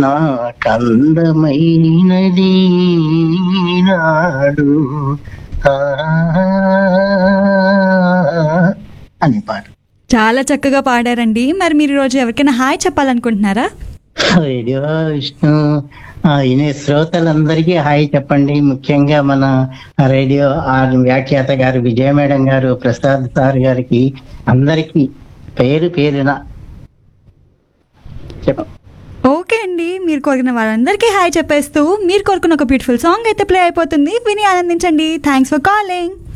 నా కందమైనది నాడు ఆ అని పాట చాలా చక్కగా పాడారండి మరి మీరు ఈరోజు ఎవరికైనా హాయ్ చెప్పాలనుకుంటున్నారా రేడియో విష్ణు ఆ, వినే శ్రోతలందరికీ హాయ్ చెప్పండి ముఖ్యంగా మన రేడియో ఆ వ్యాఖ్యాత గారు విజయ మేడం గారు ప్రసాద్ సార్ గారికి అందరికీ పేరు పేరున చెప్ప ఓకే అండి మీరు కోరిన వాళ్ళందరికీ హాయ్ చెప్పేస్తూ మీరు కోరుకున్న ఒక బ్యూటిఫుల్ సాంగ్ అయితే ప్లే అయిపోతుంది విని ఆనందించండి థ్యాంక్స్ ఫర్ కాలింగ్